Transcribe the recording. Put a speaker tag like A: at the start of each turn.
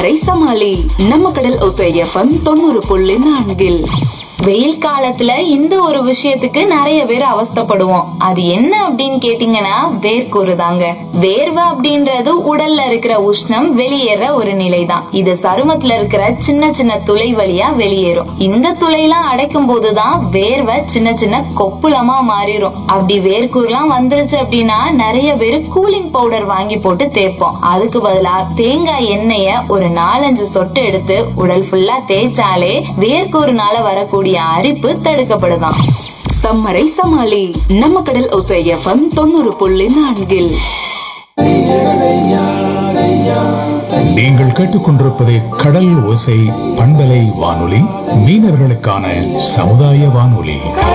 A: சம்மரை சமாளி நம்ம கடல் ஒசை எஃப்எம் தொண்ணூறு புள்ளி நான்கில்
B: வெயில் காலத்துல இந்த ஒரு விஷயத்துக்கு நிறைய பேர் அவஸ்தைப்படுவோம் அது என்ன அப்படின்னு கேட்டீங்கன்னா வேர்க்கூறு தாங்க வேர்வை அப்படின்றது உடல்ல இருக்கிற உஷ்ணம் வெளியேற ஒரு நிலைதான் இது சருமத்துல இருக்கிற சின்ன சின்ன துளை வழியா வெளியேறும் இந்த துளையெல்லாம் அடைக்கும் போதுதான் வேர்வை சின்ன சின்ன கொப்புளமா மாறிடும் அப்படி வேர்க்கூறுலாம் வந்துருச்சு அப்படின்னா நிறைய பேர் கூலிங் பவுடர் வாங்கி போட்டு தேய்ப்போம் அதுக்கு பதிலா தேங்காய் எண்ணெய ஒரு நாலஞ்சு சொட்டு எடுத்து உடல் ஃபுல்லா தேய்ச்சாலே வேர்க்கூறுனால வரக்கூடிய அரிப்பு தடுக்கப்படுதாம்
A: சம்மரை சமாளி நம்ம கடல் ஒசை எஃப்எம் தொண்ணூறு புள்ளி நான்கில்
C: நீங்கள் கேட்டுக்கொண்டிருப்பது கடல் ஓசை பண்பலை வானொலி மீனவர்களுக்கான சமுதாய வானொலி